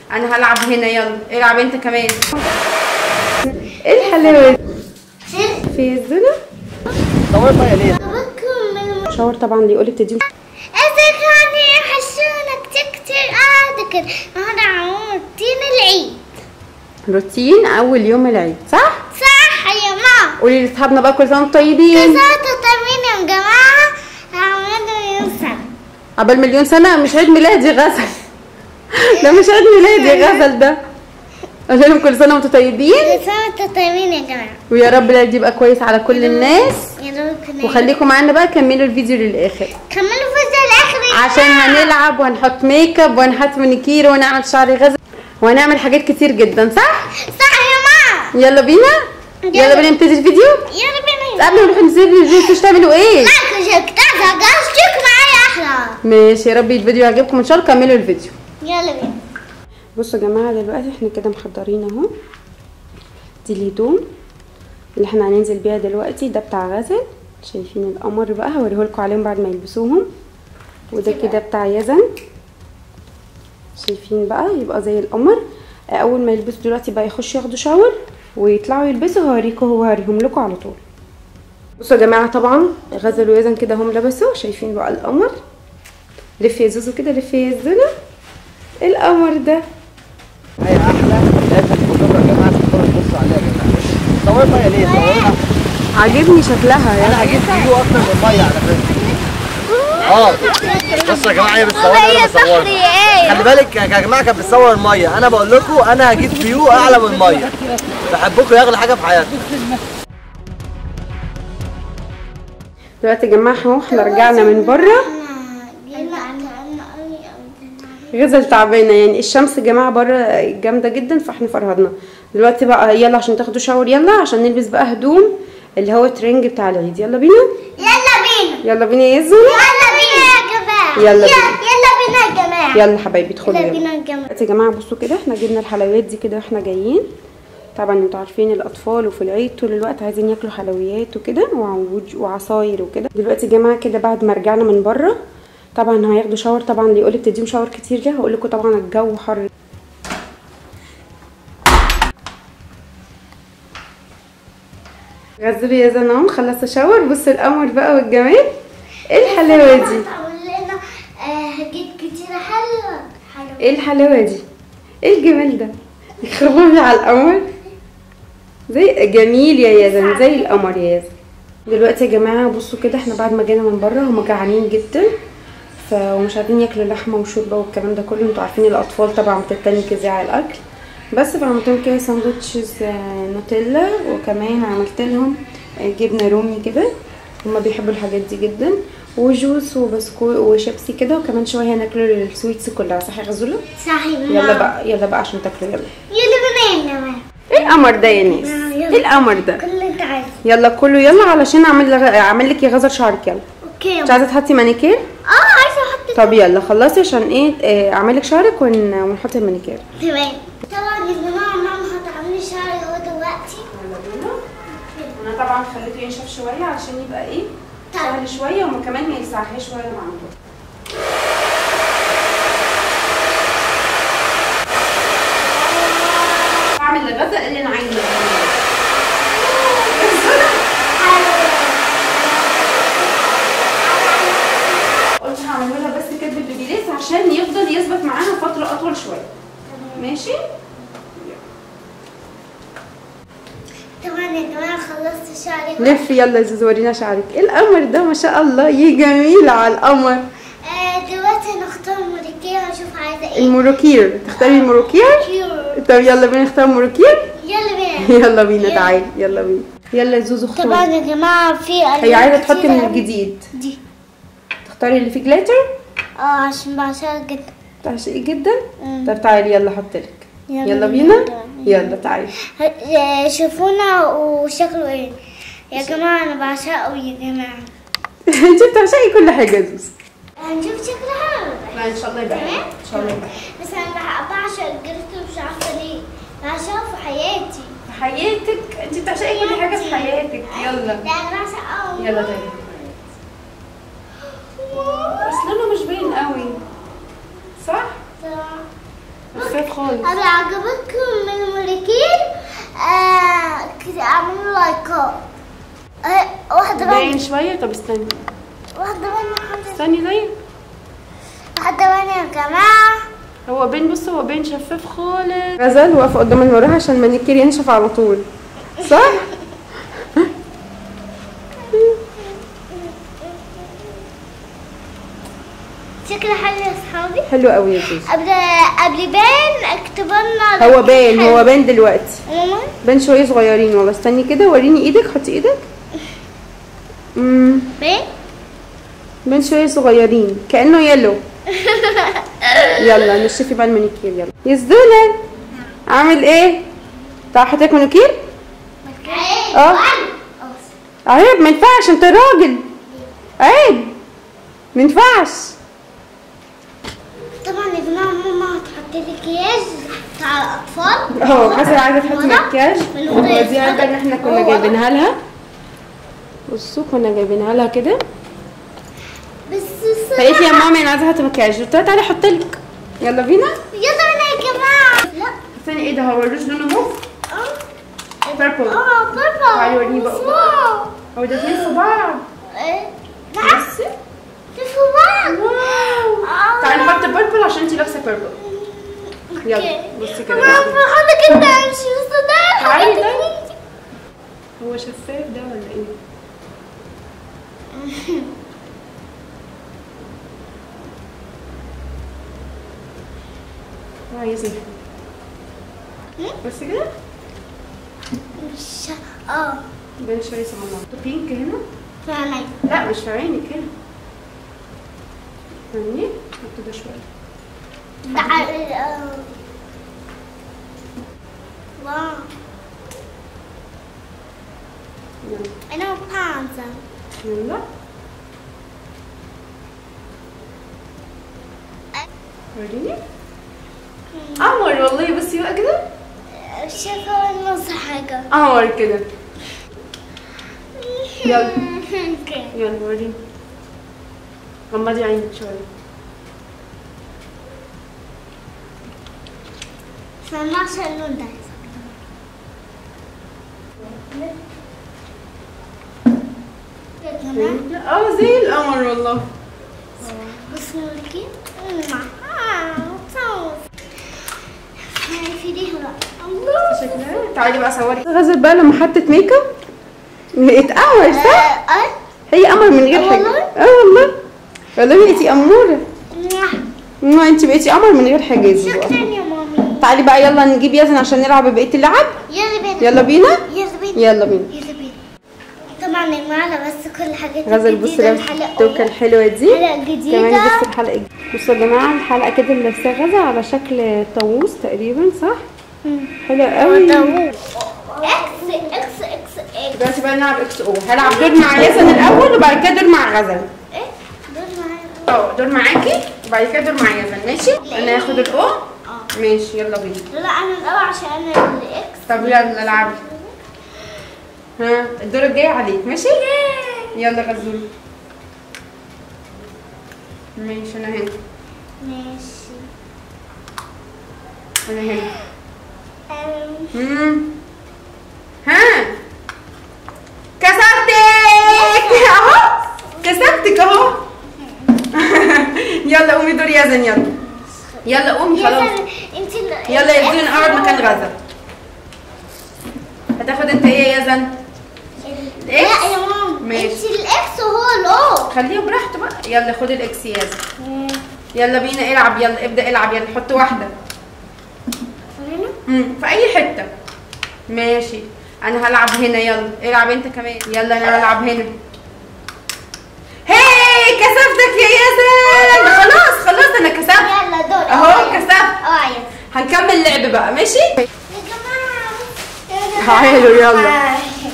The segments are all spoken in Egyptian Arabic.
انا هلعب هنا يلا العب انت كمان ايه الحلاوه دي في الزنا دوري ميه ليه؟ شاور طبعا اللي يقولك تديهم إذا كان يحسونك كتير قاعدة أنا عمرتين العيد روتين اول يوم العيد صح صح يا ماما قولي لاصحابنا بقى كل سنه وانتم طيبين كسرت التمرين يا جماعة عملوا ينسى عبال مليون سنه مش عيد ميلادي غزل ده مش عيد ميلادي غزل ده قول لهم كل سنه وانتم طيبين كسرت التمرين يا جماعة ويا رب العيد يبقى كويس على كل الناس يا رب كنا وخليكم معانا بقى كملوا الفيديو للاخر كملوا الفيديو الآخر يا عشان جماعة. هنلعب وهنحط ميك اب وهنحط مانيكير ونعمل شعر غزل وهنعمل حاجات كتير جدا صح صح يا ماما يلا بينا يلا بينا نبتدي الفيديو يلا بينا قبل ما نروح ننزل الفيديو مش تعملوا ايه لايك وشيك كذا قصدك معايا أحلى ماشي يا رب الفيديو يعجبكم ان شاء الله كملوا الفيديو يلا بينا بصوا يا جماعه دلوقتي احنا كده محضرين اهو دي الهدوم اللي احنا هننزل بيها دلوقتي ده بتاع غزل شايفين القمر بقى هوريهولكوا عليهم بعد ما يلبسوهم وده كده بتاع يزن شايفين بقى يبقى زي القمر آه، اول ما يلبسوا دلوقتي بقى يخشوا ياخدوا شاور ويطلعوا يلبسوا هوريكوا هو هوريهم لكم على طول بصوا يا جماعه طبعا غزل ويزن كده هم لبسوا شايفين بقى القمر لف يا زوزو كده لف يا زوزو القمر ده هي احلى لازم تجربوا يا جماعه تدخلوا تبصوا عليها يا جماعه دوري ميه ليه؟ دوري عاجبني شكلها انا هجيب فيو اكتر من ميه على فكره اه بصوا يا جماعه هي بتصور انا بصور خلي بالك يا جماعه كانت بتصور الميه انا بقول لكم انا هجيب فيو اعلى من الميه بحبكم يا اغلى حاجه في حياتي دلوقتي يا جماعه اهو احنا رجعنا من بره غزل تعبانه يعني الشمس يا جماعه بره جامده جدا فاحنا فرهدنا دلوقتي بقى يلا عشان تاخدوا شاور يلا عشان نلبس بقى هدوم اللي هو ترنج بتاع العيد يلا بينا يلا بينا يلا بينا يا زوزو يلا بينا يا جماعة يلا بينا. يلا بينا يا جماعة يلا حبايبي ادخلوا يلا يلا بينا يا جماعة دلوقتي يا جماعه بصوا كده احنا جبنا الحلويات دي كده واحنا جايين طبعا انتوا عارفين الاطفال وفي العيد طول الوقت عايزين ياكلوا حلويات وكده وعوج- وعصاير وكده دلوقتي يا جماعه كده بعد ما رجعنا من بره طبعا هياخدوا شاور طبعا اللي يقولك تديهم شاور كتير ده هقول لكم طبعا الجو حر غزلوا يا زنام خلصوا شاور بصوا القمر بقى والجمال ايه الحلاوه دي تعمل لنا آه، حاجات كتيرة حلوة حلوة ايه الحلاوه دي ايه الجمال ده يخربوا على القمر زي جميل يا يزن زي القمر يا يزن دلوقتي يا جماعه بصوا كده احنا بعد ما جينا من بره هم جعانين جدا ف ومش عارفين ياكلوا لحمه وشوربه والكلام ده كله انتوا عارفين الاطفال طبعا بتتنك ازاي على الاكل بس فعملت لهم كده ساندوتشز آه، نوتيلا وكمان عملت لهم آه، جبنه رومي كده هما بيحبوا الحاجات دي جدا وجوس وبسكوت وشيبسي كده وكمان شويه هناكلوا السويتس كلها صح يا غزوله صحيح يلا بقى يلا بقى عشان تاكلوا يلا يلا بينا يا جماعة ايه القمر ده يا ناس آه، يلا. ايه القمر ده كل اللي انت عايزه يلا كله يلا علشان اعمل لغ... اعمل لك يا غزل شعرك يلا اوكي يا مش ماما. عايزه تحطي مانيكير اه عايزة احط طب يلا خلصي عشان ايه آه، اعمل لك شعرك ون... ونحط المانيكير تمام طبعا يا جماعة ماما هتعملي شعري اهو دلوقتي يلا بينا انا طبعا خليته ينشف شويه عشان يبقى ايه طيب. سهل شويه وكمان ما يسعهاش شويه مع النور اعمل لغزل اللي انا عايزه قلت هعمله لها بس كده بالبيبيليس عشان يفضل يثبت معاها فتره اطول شويه ماشي طبعا يا جماعة خلصت شعري لف يلا يا زوزو ورينا شعرك ايه القمر ده ما شاء الله يي جميل على القمر آه دلوقتي نختار ملكية هشوف عايزة ايه الموروكير تختاري الموروكير كيور طب يلا بينا نختار موروكير يلا بينا يلا بينا يلا. تعالي يلا بينا يلا يا زوزو طبعا اختاري يا جماعة في هي ألوان عايزه تحطي كتيرة من أوي. الجديد دي تختاري اللي فيه جلاتر اه عشان بعشقها جدا تعشقي جدا مم. طب تعالي يلا احط لك يلا يلا بينا. بينا يلا تعالي ه- آه، شوفونا وشكله ايه يا جماعة أنا بعشقه يا جماعة انت بتعشقي كل حاجه يا زوزو هنشوف شكله حلو لا ان شاء الله يبقى حلو. ان شاء الله يبقى حلو. بس أنا بع- بعشق الجريتو مش عارفة ليه بعشقه في حياتي في حياتك انت بتعشقي كل حاجه في حياتك يلا ده أنا بعشقه يلا تعالي بس لونه مش باين قوي صح شفاف خالص هل عجبتكم من الموليكيل آه كده اعملوا لايكات آه واحدة باين بني شويه طب استني واحدة بني واحدة استني زي واحدة بني يا جماعة هو بين بص هو بين شفاف خالص غزل واقفه قدام المرايه عشان المانيكير ينشف على طول صح شكله حلو يا صحابي حلو قوي يا زوزو قبل قبل بان اكتبوا لنا هو باين هو باين دلوقتي ماما بان شويه صغيرين والله استني كده وريني ايدك حطي ايدك امم بان بان شويه صغيرين كانه يلو يلا نشفي بقى المانيكير يلا يزدونا عامل ايه تعال حطيك مانيكير اه عيب ما ينفعش انت راجل عيب ما ينفعش طبعا يا جماعة ماما هتحط لي كياج بتاع الأطفال اه حسن عايزه تحط ورق مكياج من الأوضة ودي عارفه ان احنا كنا ورق. جايبينها لها بصوا كنا جايبينها لها كده بس فقالت لي يا مامي انا عايزه احط مكياج قلت لها تعالي احط لك يلا بينا يلا بينا يا جماعة لا استني ايه ده هو الروج لونه موف اه بيربل اه بابا تعالي وريني بقى. واو. هو ده اتنين في بعض ايه نعم بصي شوفوا بعض واو آه. تعالي نحط بيربل عشان انتي لابسه بيربل يلا بصي كده ماما بصي. حضرتك انت امشي بس ده تعالي حضرتك تعالي. انت. هو شفاف ده ولا ايه عايز ايه بس كده مش اه بين شويه صغنن بينك هنا فعلا لا مش في عينك هنا فاهمني حط ده شويه تعال اه واو يلا انا بانزا يلا وريني قمر والله بصي بقى كده شكرا نص حاجة قمر كده يلا. اوكي. يلا وريني غمضي عينك شويه سمعش اللون ده يا جماعة اه زي القمر والله بصوا لكي في دي هلا الله شكلها تعالي بقى صوري غزل بقى لما حطت ميك اب بقت قمر صح آه، آه. هي قمر من غير حاجه والله؟ اه والله والله بقيتي اموره ما انت بقيتي قمر من غير حاجز شكرا بقى. يا مامي تعالي بقى يلا نجيب يزن عشان نلعب بقيه اللعب يلا بينا يلا بينا يلا بينا يلا بينا يلا بينا طبعا يا جماعة بس كل الحاجات غزل بصي الجديدة لابسه الحلقة التوكه الحلوه دي حلقة كمان جديدة بصي الحلقه دي بصوا يا جماعه الحلقه كده اللي لابساها غزل على شكل طاووس تقريبا صح حلوه قوي اكس اكس اكس اكس دلوقتي بقى نلعب اكس او هلعب دور مع ياسن الاول وبعد كده دور مع غزل ايه دول معايا اه دور معاكي وبعد كده دور مع ياسن ماشي انا هاخد الاو اه ماشي يلا بينا لا انا الاول عشان انا الاكس طب يلا العبي ها الدور الجاي عليك ماشي يلا غزول ماشي انا هنا ماشي انا هنا أم، مم. ها كسبتك اهو كسبتك اهو يلا قومي دور يزن يلا يلا قومي خلاص يلا انت ال- يلا يا زين الإكس اقعد هو- مكان غزل هتاخد انت ايه يا يزن ال- الإكس؟ لا يا ماما ماشي. انت الاكس وهو الاو خليه براحته بقى يلا خد الاكس يا يزن يلا بينا العب يلا ابدا العب يلا حط واحده هنا مم. في اي حته ماشي انا هلعب هنا يلا العب انت كمان يلا انا هلعب هنا هاي كسبتك يا ياسر خلاص خلاص انا كسبت يلا دور اهو كسبت اه يلا هنكمل لعب بقى ماشي يا جماعة تعالوا يلا يلا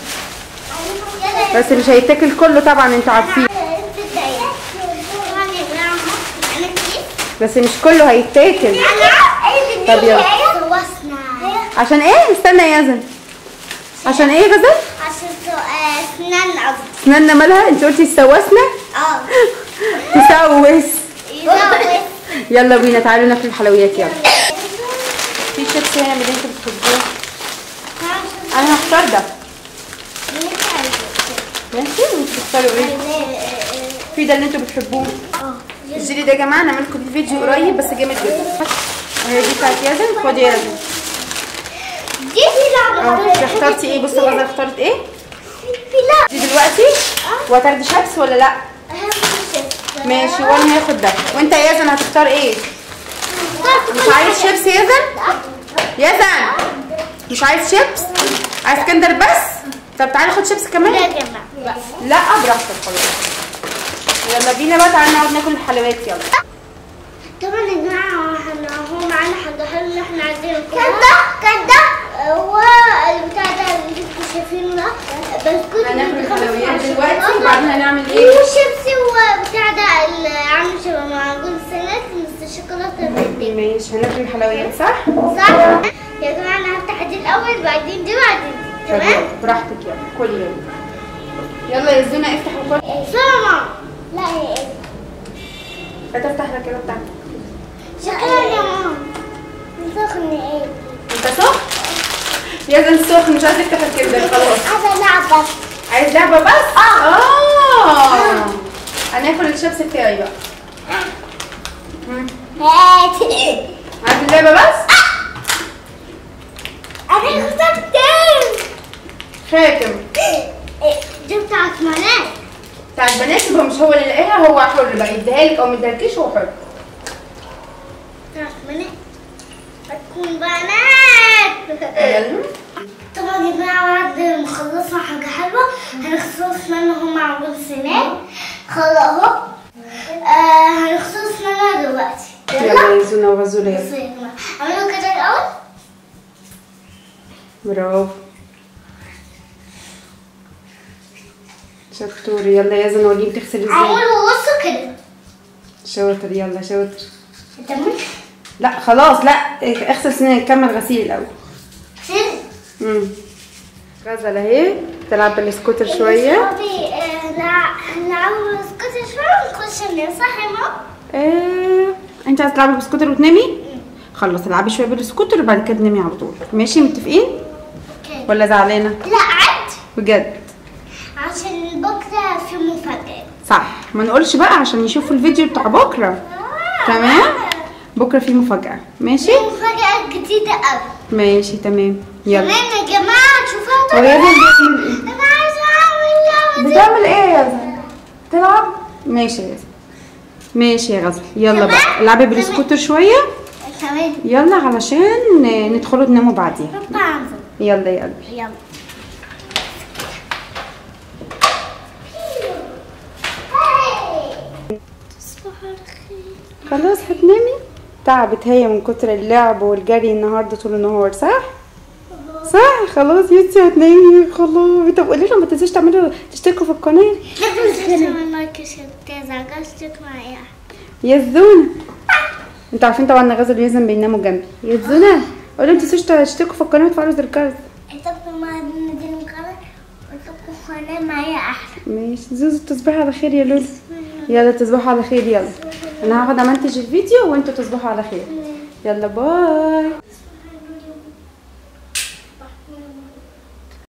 بس مش هيتاكل كله طبعا انتوا عارفين بس مش كله هيتاكل طب يلا. سوسنا عشان ايه استنى يا يزن عشان ايه غزل عشان سو- آه، اسنان قصدي اسناننا مالها انت قلتي تسوسنا اه تسوس يزود يلا بينا تعالوا ناكل الحلويات يلا في شيبس هنا من اللي انتوا بتحبوه انا هختار ده ماشي وانتوا تختاروا ايه في ده اللي انتوا بتحبوه الجيلي ده يا جماعه انا لكم فيه فيديو قريب بس جامد جدا اهي دي بتاعت يزن خدي يا يزن دي في لعبة اه اخترتي ايه بصي غزه اختارت ايه في لعبة دي دلوقتي وهتاخدي شيبس ولا لا ماشي وانا هاخد ده وانت يا يزن هتختار ايه مش عايز شيبس يا يزن يزن مش عايز شيبس عايز كندر بس طب تعالي خد شيبس كمان لا يا جماعة لا براحتك خلاص يلا بينا بقى تعالى نقعد ناكل الحلويات يلا طبعا يا جماعة احنا هو معانا حاجة حلوة اللي احنا عايزينه كان ده كان ده هو البتاع ده اللي انتوا شايفينه ده بسكوت هناكل الحلويات دلوقتي وبعدين هنعمل ايه وشيبسي وبتاع ده اللي عامل شبه معجون سنات بس الشوكولاتة بالدنيا ماشي هناكل الحلويات صح؟ صح؟ يا جماعة انا هفتح دي الأول بعدين دي بعدين دي تمام؟ تمام براحتك يلا كل يوم يلا يا زونا افتح وكل سلام لا هي ايه؟ هتفتح لك كده بتاعتك شكلها يا ماما سخن ايه؟ انت سخن؟ يا زن سخن مش عايز تفتح الكندر خلاص عايزة لعبة عايز لعبة بس؟ اه هناكل الشيبس بتاعي بقى مم. هاتي عايز اللعبة بس؟ انا اخترت خاتم دي بتاعت منال بتاع البنات يبقى مش هو اللي لاقيها هو حر بقى يديها لك او ما يديهالكيش هو حر بتاعت منال هتكون بنات يلا طبعا يا جماعة بعد ما خلصنا حاجة حلوة هنخصص منه هم عاملين سنان خلاص اهو آه هنخصص منها دلوقتي يلا يلا يا زونا وغزولة يلا بصوا يا جماعة اعملوا كده الأول برافو شطور يلا يا زن وريني بتغسل ازاي عملوا بصوا كده شاطر يلا شاطر تمام لا خلاص لا اغسل سنانك كمل غسيل الاول سن امم غزل اهي تلعب بالسكوتر شويه صحابي هنلعب سكوتر شوية ونخش ننام صح يا ماما؟ آه... انت عايز تلعبي بالسكوتر وتنامي خلاص العبي شويه بالسكوتر وبعد كده تنامي على طول ماشي متفقين اوكي ولا زعلانه لا عد بجد عشان بكرة في مفاجأة صح ما نقولش بقى عشان يشوفوا الفيديو بتاع بكره تمام بكره في مفاجاه ماشي في مفاجأة جديدة أوي ماشي تمام يلا تمام يا جماعة شوفها هو يا طبعا زن بيعمل ايه أنا عايزة أعمل لعبة بتعمل ايه يا زن تلعب ماشي يا زن ماشي يا غزل يلا بقى تمام؟ العبي بالسكوتر شويه تمام يلا علشان ندخلوا تناموا بعديها طبعا يلا يا قلبي يلا تصبح على خير خلاص هتنامي تعبت هي من كتر اللعب والجري النهارده طول النهار صح صح خلاص يوتي هتنامي خلاص طب قولي لهم ما تنسوش تعملوا تشتركوا في القناه لازم لايك وشير اشترك معايا يا الزونه انتوا عارفين طبعا ان غزل ويزن بيناموا جنبي يا الزونه قولوا ما تنسوش تشتركوا في القناه وتفعلوا زر الجرس اتفقوا مع النادي المقرر واتفقوا خلاه معايا احلى ماشي زوزو تصبحي على خير يا لولو يلا تصبحوا على خير يلا انا هاخد امنتج الفيديو وانتوا تصبحوا على خير يلا باي